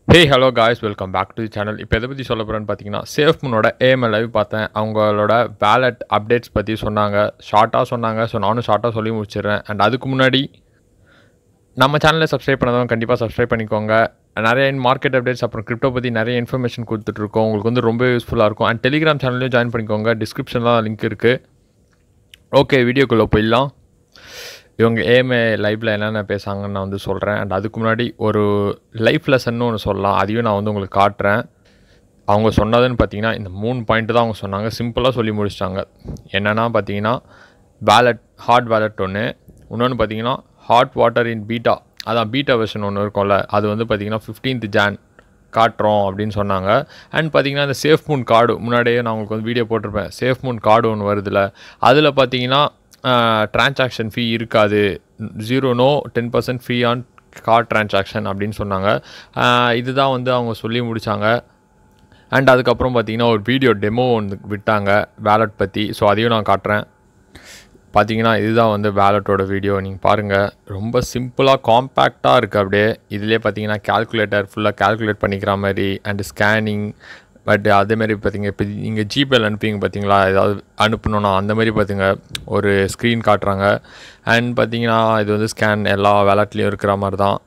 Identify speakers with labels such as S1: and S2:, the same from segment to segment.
S1: hey hello guys welcome back to the channel இப்போ எதை பற்றி சொல்ல போகிறேன்னு பார்த்தீங்கன்னா சேஃப் முனோட ஏஎம்எல் லைவ் பார்த்தேன் அவங்களோட வேலட் அப்டேட்ஸ் பற்றி சொன்னாங்க ஷார்ட்டாக சொன்னாங்க ஸோ நானும் ஷார்ட்டாக சொல்லி முடிச்சிடுறேன் அண்ட் அதுக்கு முன்னாடி நம்ம சேனலை சப்ஸ்கிரைப் பண்ணாதவங்க கண்டிப்பாக சப்ஸ்கிரைப் பண்ணிக்கோங்க நிறைய மார்க்கெட் அப்டேட்ஸ் அப்புறம் கிரிப்டோ பற்றி நிறைய இன்ஃபர்மேஷன் கொடுத்துட்ருக்கோம் உங்களுக்கு வந்து ரொம்ப யூஸ்ஃபுல்லாக இருக்கும் அண்ட் டெலிகிராம் சேனல்லையும் ஜாயின் பண்ணிக்கோங்க டிஸ்கிரிப்ஷனில் லிங்க் இருக்குது ஓகே வீடியோக்குள்ளே போயிடலாம் இவங்க ஏஎம்ஏ லைவில் என்னென்ன பேசாங்கன்னு நான் வந்து சொல்கிறேன் அண்ட் அதுக்கு முன்னாடி ஒரு லைஃப் லெசன்னு ஒன்று சொல்லலாம் அதையும் நான் வந்து உங்களுக்கு காட்டுறேன் அவங்க சொன்னதுன்னு பார்த்தீங்கன்னா இந்த மூணு பாயிண்ட் தான் அவங்க சொன்னாங்க சிம்பிளாக சொல்லி முடிச்சிட்டாங்க என்னென்னா பார்த்தீங்கன்னா வேலட் ஹாட் வேலட் ஒன்று இன்னொன்று பார்த்தீங்கன்னா ஹாட் வாட்டர் இன் பீட்டா அதான் பீட்டா வெர்ஷன் ஒன்று இருக்கும்ல அது வந்து பார்த்தீங்கன்னா ஃபிஃப்டீன்த் ஜான் காட்டுறோம் அப்படின்னு சொன்னாங்க அண்ட் பார்த்தீங்கன்னா இந்த சேஃப் மூன் கார்டு முன்னாடியே நான் உங்களுக்கு வந்து வீடியோ போட்டிருப்பேன் சேஃப் மூன் கார்டு ஒன்று வருதுல அதில் பார்த்தீங்கன்னா டிரான்சாக்ஷன் ஃபீ இருக்காது zero no ten percent free on card transaction அப்படின்னு சொன்னாங்க ஆஹ் இதுதான் வந்து அவங்க சொல்லி முடித்தாங்க அண்ட் அதுக்கப்புறம் பார்த்தீங்கன்னா ஒரு வீடியோ டெமோ ஒன்று விட்டாங்க வேலட் பற்றி ஸோ அதையும் நான் காட்டுறேன் பார்த்தீங்கன்னா இதுதான் வந்து வேலட்டோட வீடியோ நீங்கள் பாருங்கள் ரொம்ப சிம்பிளாக காம்பேக்டாக இருக்குது அப்படியே இதிலே பார்த்தீங்கன்னா கால்குலேட்டர் ஃபுல்லாக கால்குலேட் பண்ணிக்கிற மாதிரி அண்ட் ஸ்கேனிங் பட் அதேமாரி பார்த்தீங்க இப்போ நீங்கள் ஜிபேல அனுப்பிங்க பார்த்தீங்களா ஏதாவது அனுப்பணுன்னா அந்த மாதிரி பார்த்துங்க ஒரு ஸ்க்ரீன் காட்டுறாங்க அண்ட் பார்த்தீங்கன்னா இது வந்து ஸ்கேன் எல்லா வேலட்லேயும் இருக்கிற மாதிரி தான்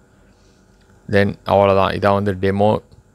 S1: தென் அவ்வளோதான் இதான் வந்து டெமோ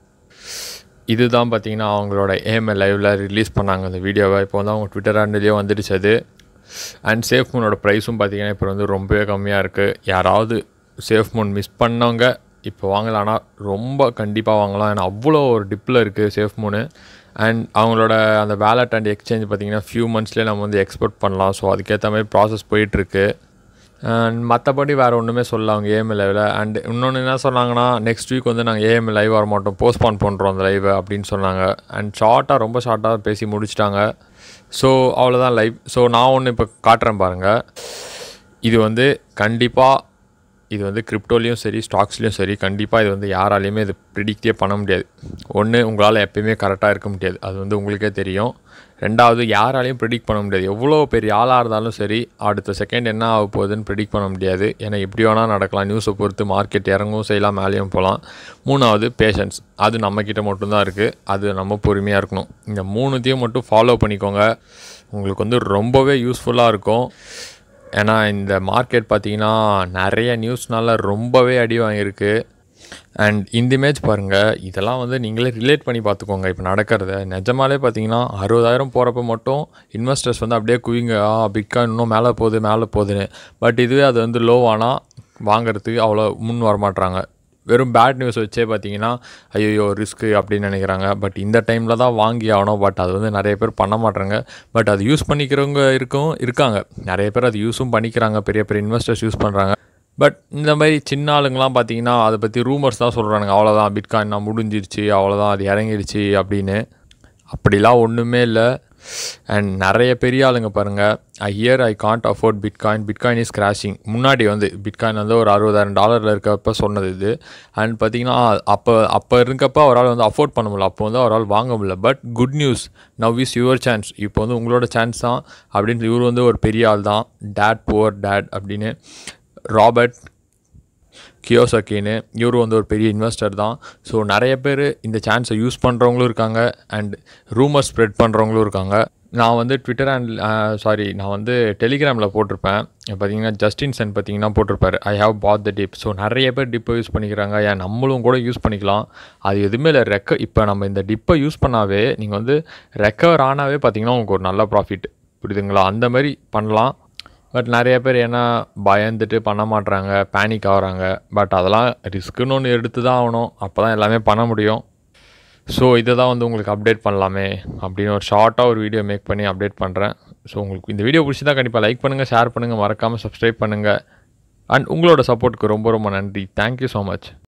S1: இதுதான் பார்த்தீங்கன்னா அவங்களோட ஏஎம்எல் லைவில் ரிலீஸ் பண்ணாங்க அந்த வீடியோவை இப்போ வந்து அவங்க ட்விட்டர் ஹேண்டிலேயே வந்துடுச்சு அது அண்ட் சேஃப் மூனோட ப்ரைஸும் பார்த்தீங்கன்னா இப்போ வந்து ரொம்பவே கம்மியாக இருக்குது யாராவது சேஃப் மூன் மிஸ் பண்ணவங்க இப்போ வாங்கலாம்னா ரொம்ப கண்டிப்பாக வாங்கலாம் ஏன்னா அவ்வளோ ஒரு டிப்பில் இருக்குது சேஃப் மூனு அண்ட் அவங்களோட அந்த வேலட் அண்ட் எக்ஸ்சேஞ்ச் பார்த்தீங்கன்னா ஃபியூ மந்த்ஸ்லேயே நம்ம வந்து எக்ஸ்போர்ட் பண்ணலாம் ஸோ அதுக்கேற்ற மாதிரி ப்ராசஸ் போயிட்டுருக்கு அண்ட் மற்றபடி வேறு ஒன்றுமே சொல்ல அவங்க ஏஎம்எல் லைவில் அண்ட் இன்னொன்று என்ன சொன்னாங்கன்னா நெக்ஸ்ட் வீக் வந்து நாங்கள் ஏஎம்எல் லைவ் வர மாட்டோம் போஸ்ட்பான் பண்ணுறோம் அந்த லைவை அப்படின்னு சொன்னாங்க அண்ட் ஷார்ட்டாக ரொம்ப ஷார்ட்டாக பேசி முடிச்சிட்டாங்க ஸோ அவ்வளோதான் லைவ் ஸோ நான் ஒன்று இப்போ காட்டுறேன் பாருங்கள் இது வந்து கண்டிப்பாக இது வந்து கிரிப்டோலையும் சரி ஸ்டாக்ஸ்லேயும் சரி கண்டிப்பாக இது வந்து யாராலையுமே இது ப்ரிடிக்டே பண்ண முடியாது ஒன்று உங்களால் எப்பயுமே கரெக்டாக இருக்க முடியாது அது வந்து உங்களுக்கே தெரியும் ரெண்டாவது யாராலையும் ப்ரிடிக்ட் பண்ண முடியாது எவ்வளோ பெரிய ஆளாக இருந்தாலும் சரி அடுத்த செகண்ட் என்ன ஆக போகுதுன்னு ப்ரிடிக்ட் பண்ண முடியாது ஏன்னா எப்படி வேணால் நடக்கலாம் நியூஸை பொறுத்து மார்க்கெட் இறங்கவும் செய்யலாம் மேலேயும் போகலாம் மூணாவது பேஷன்ஸ் அது நம்மக்கிட்ட மட்டும்தான் இருக்குது அது நம்ம பொறுமையாக இருக்கணும் இந்த மூணுத்தையும் மட்டும் ஃபாலோ பண்ணிக்கோங்க உங்களுக்கு வந்து ரொம்பவே யூஸ்ஃபுல்லாக இருக்கும் ஏன்னா இந்த மார்க்கெட் பார்த்தீங்கன்னா நிறைய நியூஸ்னால ரொம்பவே அடி வாங்கியிருக்கு அண்ட் இந்த இமேஜ் பாருங்கள் இதெல்லாம் வந்து நீங்களே ரிலேட் பண்ணி பார்த்துக்கோங்க இப்போ நடக்கிறத நிஜமாலே பார்த்தீங்கன்னா அறுபதாயிரம் போகிறப்ப மட்டும் இன்வெஸ்டர்ஸ் வந்து அப்படியே குவிங்க ஆ பிட்காயின் இன்னும் மேலே போகுது மேலே போகுதுன்னு பட் இதுவே அது வந்து லோவானால் வாங்குறதுக்கு அவ்வளோ முன் வரமாட்றாங்க வெறும் பேட் நியூஸ் வச்சே பார்த்தீங்கன்னா ஐயோ ரிஸ்க்கு அப்படின்னு நினைக்கிறாங்க பட் இந்த டைமில் தான் வாங்கி ஆகணும் பட் அது வந்து நிறைய பேர் பண்ண மாட்டாங்க பட் அது யூஸ் பண்ணிக்கிறவங்க இருக்கும் இருக்காங்க நிறைய பேர் அது யூஸும் பண்ணிக்கிறாங்க பெரிய பெரிய இன்வெஸ்டர்ஸ் யூஸ் பண்ணுறாங்க பட் இந்த மாதிரி சின்ன ஆளுங்களாம் பார்த்தீங்கன்னா அதை பற்றி ரூமர்ஸ் தான் சொல்கிறானுங்க அவ்வளோதான் பிட்காயின் நான் முடிஞ்சிருச்சு அவ்வளோதான் அது இறங்கிடுச்சு அப்படின்னு அப்படிலாம் ஒன்றுமே இல்லை அண்ட் நிறைய பெரிய ஆளுங்க பாருங்கள் I hear I can't afford bitcoin bitcoin is crashing முன்னாடி வந்து பிட்காயின் வந்து ஒரு அறுபதாயிரம் டாலரில் இருக்கப்ப சொன்னது இது அண்ட் பார்த்தீங்கன்னா அப்போ அப்போ இருக்கப்ப அவரால் வந்து அஃபோர்ட் பண்ண முடியல அப்போ வந்து அவரால் வாங்க முடியல but good news now is your chance இப்போ வந்து உங்களோட சான்ஸ் தான் அப்படின்னு இவர் வந்து ஒரு பெரிய ஆள் தான் டேட் புவர் டேட் அப்படின்னு ராபர்ட் கியோசக்கின்னு இவரு வந்து ஒரு பெரிய இன்வெஸ்டர் தான் ஸோ நிறைய பேர் இந்த சான்ஸை யூஸ் பண்ணுறவங்களும் இருக்காங்க அண்ட் ரூமர் ஸ்ப்ரெட் பண்ணுறவங்களும் இருக்காங்க நான் வந்து ட்விட்டர் அண்ட் சாரி நான் வந்து டெலிகிராமில் போட்டிருப்பேன் பார்த்தீங்கன்னா ஜஸ்டின் சென் பார்த்தீங்கன்னா போட்டிருப்பாரு I have bought the dip so நிறைய பேர் டிப்பை யூஸ் பண்ணிக்கிறாங்க ஏன் நம்மளும் கூட யூஸ் பண்ணிக்கலாம் அது எதுவுமே இல்லை ரெக்க இப்போ நம்ம இந்த டிப்பை யூஸ் பண்ணாவே நீங்கள் வந்து ரெக்கவர் ஆனாவே பார்த்தீங்கன்னா உங்களுக்கு ஒரு நல்ல ப்ராஃபிட் புரியுதுங்களா அந்த மாதிரி பண்ணலாம் பட் நிறைய பேர் என்ன பயந்துட்டு பண்ண மாட்றாங்க பேனிக் ஆகுறாங்க பட் அதெல்லாம் ரிஸ்க்குன்னு ஒன்று எடுத்து தான் ஆகணும் அப்போ தான் எல்லாமே பண்ண முடியும் ஸோ இதை தான் வந்து உங்களுக்கு அப்டேட் பண்ணலாமே அப்படின்னு ஒரு ஷார்ட்டாக ஒரு வீடியோ மேக் பண்ணி அப்டேட் பண்ணுறேன் ஸோ உங்களுக்கு இந்த வீடியோ பிடிச்சிருந்தா கண்டிப்பாக லைக் பண்ணுங்கள் ஷேர் பண்ணுங்கள் மறக்காமல் சப்ஸ்கிரைப் பண்ணுங்கள் அண்ட் உங்களோட சப்போர்ட்டுக்கு ரொம்ப ரொம்ப நன்றி தேங்க்யூ ஸோ மச்